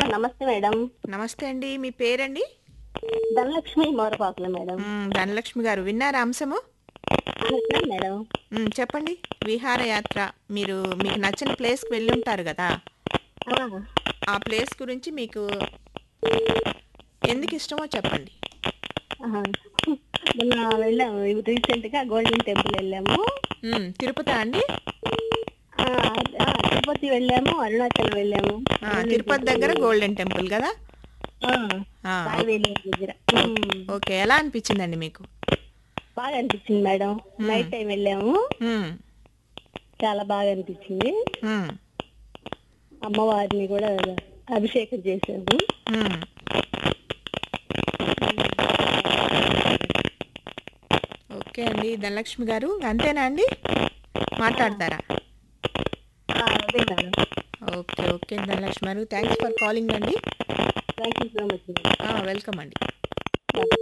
నమస్తే మేడం నమస్తే అండి మీ పేరండి ధనలక్ష్మి మోరపాకుల మేడం మ్, ధనలక్ష్మి గారు విన్నారా అంశము విన్నాను మేడం మ్, చెప్పండి విహారయాత్ర మీరు మీకు నచ్చిన ప్లేస్కి వెళ్ళి ఉంటారు కదా ఆ, ఆ ప్లేస్ గురించి మీకు ఎందుకు ఇష్టమో చెప్పండి ఆ. మొన్న వెళ్ళాము రీసెంట్ గా గోల్డెన్ టెంపుల్ వెళ్ళాము మ్, తిరుపతి అండి ఆ, ఆ, తిరుపతి వెళ్ళాము అరుణాచలం వెళ్ళాము ఆ, తిరుపతి దగ్గర గోల్డెన్ టెంపుల్ కదా ఆ, ఆ, రాయవేలి దగ్గర ఉమ్. ఓకే ఎలా అనిపించిందండి మీకు బాగా అనిపించింది మేడం నైట్ టైం వెళ్ళాము మ్, చాలా బాగా అనిపించింది మ్, అమ్మవారిని కూడా అభిషేకం చేసాము మ్. ఓకే అండి ధనలక్ష్మి గారు అంతేనా అండి మాట్లాడతారా ఆ, అదే మేడం ఓకే ఓకే ధనలక్ష్మి గారు థ్యాంక్స్ ఫర్ కాలింగ్ అండి thank you so much madam welcome అండి